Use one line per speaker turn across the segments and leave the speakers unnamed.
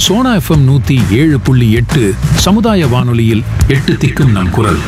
Sona FM நூத்தி ஏழு புள்ளி எட்டு சமுதாய வானொலியில் எட்டு திக்கும் நம் குரல்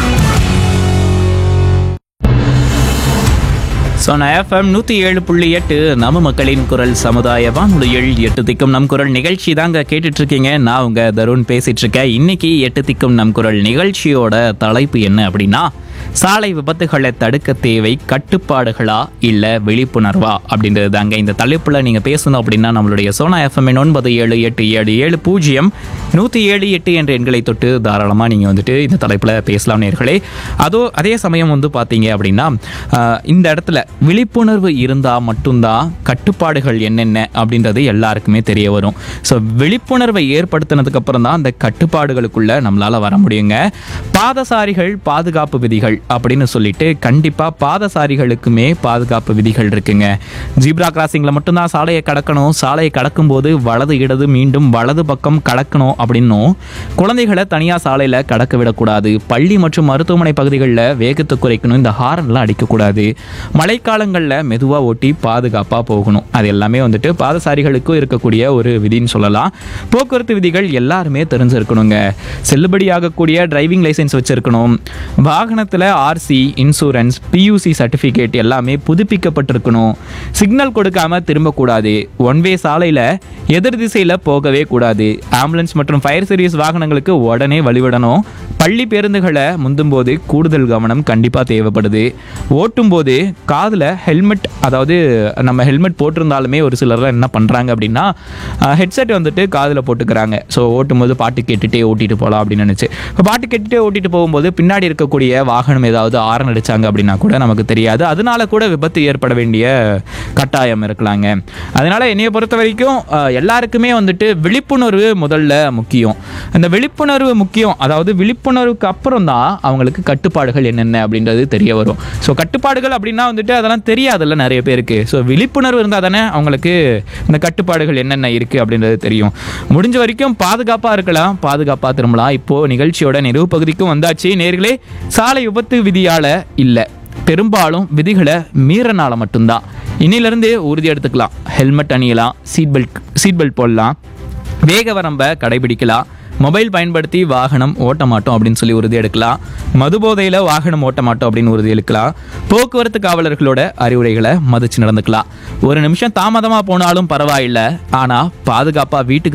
சோனா எஃப்எம் நூற்றி ஏழு புள்ளி எட்டு நம்ம மக்களின் குரல் சமுதாய வானொலியில் எட்டு திக்கும் நம் குரல் நிகழ்ச்சி தாங்க கேட்டுட்டு இருக்கீங்க நான் உங்க தருண் பேசிட்டு இருக்கேன் இன்னைக்கு எட்டு திக்கும் நம் குரல் நிகழ்ச்சியோட தலைப்பு என்ன அப்படின்னா சாலை விபத்துகளை தடுக்க தேவை கட்டுப்பாடுகளா இல்ல விழிப்புணர்வா அப்படின்றது தாங்க இந்த தலைப்புல நீங்க பேசணும் அப்படின்னா நம்மளுடைய சோனா எஃப்எம் ஒன்பது ஏழு எட்டு ஏழு ஏழு பூஜ்ஜியம் நூற்றி ஏழு எட்டு என்ற எண்களை தொட்டு தாராளமாக நீங்கள் வந்துட்டு இந்த தலைப்பில் பேசலாம் நேர்களே அதோ அதே சமயம் வந்து பார்த்தீங்க அப்படின்னா ஆஹ், இந்த இடத்துல விழிப்புணர்வு இருந்தால் மட்டும்தான் கட்டுப்பாடுகள் என்னென்ன அப்படின்றது எல்லாருக்குமே தெரிய வரும் ஸோ விழிப்புணர்வை ஏற்படுத்தினதுக்கு அப்புறம் தான் அந்த கட்டுப்பாடுகளுக்குள்ள நம்மளால வர முடியுங்க பாதசாரிகள் பாதுகாப்பு விதிகள் அப்படின்னு சொல்லிட்டு கண்டிப்பாக பாதசாரிகளுக்குமே பாதுகாப்பு விதிகள் இருக்குங்க ஜீப்ரா கிராசிங்கில் மட்டும்தான் சாலையை கடக்கணும் சாலையை கடக்கும்போது வலது இடது மீண்டும் வலது பக்கம் கடக்கணும் அப்படின்னும் குழந்தைகளை தனியாக சாலையில் கடக்க விடக்கூடாது பள்ளி மற்றும் மருத்துவமனை பகுதிகளில் வேகத்தை குறைக்கணும் இந்த ஹாரன்லாம் அடிக்கக்கூடாது மழைக்காலங்களில் மெதுவாக ஓட்டி பாதுகாப்பாக போகணும் அது எல்லாமே வந்துட்டு பாதசாரிகளுக்கும் இருக்கக்கூடிய ஒரு விதின்னு சொல்லலாம் போக்குவரத்து விதிகள் எல்லாருமே தெரிஞ்சிருக்கணுங்க செல்லுபடியாகக்கூடிய டிரைவிங் லைசென்ஸ் வச்சிருக்கணும் வாகனத்தில் ஆர்சி இன்சூரன்ஸ் பியூசி சர்டிஃபிகேட் எல்லாமே புதுப்பிக்கப்பட்டிருக்கணும் சிக்னல் கொடுக்காம திரும்பக்கூடாது ஒன் வே சாலையில் எதிர் திசையில் போகவே கூடாது ஆம்புலன்ஸ் மற்றும் ஃபயர் சர்வீஸ் வாகனங்களுக்கு உடனே வழிவிடணும் பள்ளி பேருந்துகளை முந்தும்போது கூடுதல் கவனம் கண்டிப்பாக தேவைப்படுது ஓட்டும்போது காதில் ஹெல்மெட் அதாவது நம்ம ஹெல்மெட் போட்டிருந்தாலுமே ஒரு சிலர்லாம் என்ன பண்ணுறாங்க அப்படின்னா ஹெட்செட் வந்துட்டு காதில் போட்டுக்கிறாங்க ஸோ ஓட்டும்போது பாட்டு கேட்டுகிட்டே ஓட்டிட்டு போகலாம் அப்படின்னு நினச்சி இப்போ பாட்டு கேட்டுகிட்டே ஓட்டிட்டு போகும்போது பின்னாடி இருக்கக்கூடிய வாகனம் ஏதாவது ஆரன் அடிச்சாங்க அப்படின்னா கூட நமக்கு தெரியாது அதனால கூட விபத்து ஏற்பட வேண்டிய கட்டாயம் இருக்கலாங்க அதனால என்னைய பொறுத்த வரைக்கும் அஹ், எல்லாருக்குமே வந்துட்டு விழிப்புணர்வு முதல்ல முக்கியம் அந்த விழிப்புணர்வு முக்கியம் அதாவது விழிப்புணர்வுக்கு அப்புறம் தான் அவங்களுக்கு கட்டுப்பாடுகள் என்னென்ன அப்படின்றது தெரிய வரும் ஸோ கட்டுப்பாடுகள் அப்படின்னா வந்துட்டு அதெல்லாம் தெரியாதுல்ல நிறைய பேருக்கு ஸோ விழிப்புணர்வு இருந்தால் தானே அவங்களுக்கு இந்த கட்டுப்பாடுகள் என்னென்ன இருக்குது அப்படின்றது தெரியும் முடிஞ்ச வரைக்கும் பாதுகாப்பாக இருக்கலாம் பாதுகாப்பாக திரும்பலாம் இப்போது நிகழ்ச்சியோட நிறைவு பகுதிக்கும் வந்தாச்சு நேர்களே சாலை விபத்து விதியால் இல்லை பெரும்பாலும் விதிகளை மீறனால மட்டும்தான் இன்னிலிருந்து உறுதி எடுத்துக்கலாம் ஹெல்மெட் அணியலாம் சீட் பெல்ட் சீட் பெல்ட் போடலாம் வேக வரம்பை கடைபிடிக்கலாம் மொபைல் பயன்படுத்தி வாகனம் ஓட்ட மாட்டோம் அப்படின்னு சொல்லி உறுதி எடுக்கலாம் மது போதையில் வாகனம் ஓட்ட மாட்டோம் அப்படின்னு உறுதி எடுக்கலாம் போக்குவரத்து காவலர்களோட அறிவுரைகளை மதிச்சு நடந்துக்கலாம் ஒரு நிமிஷம் தாமதமாக போனாலும் பரவாயில்லை ஆனால் பாதுகாப்பாக வீட்டுக்கு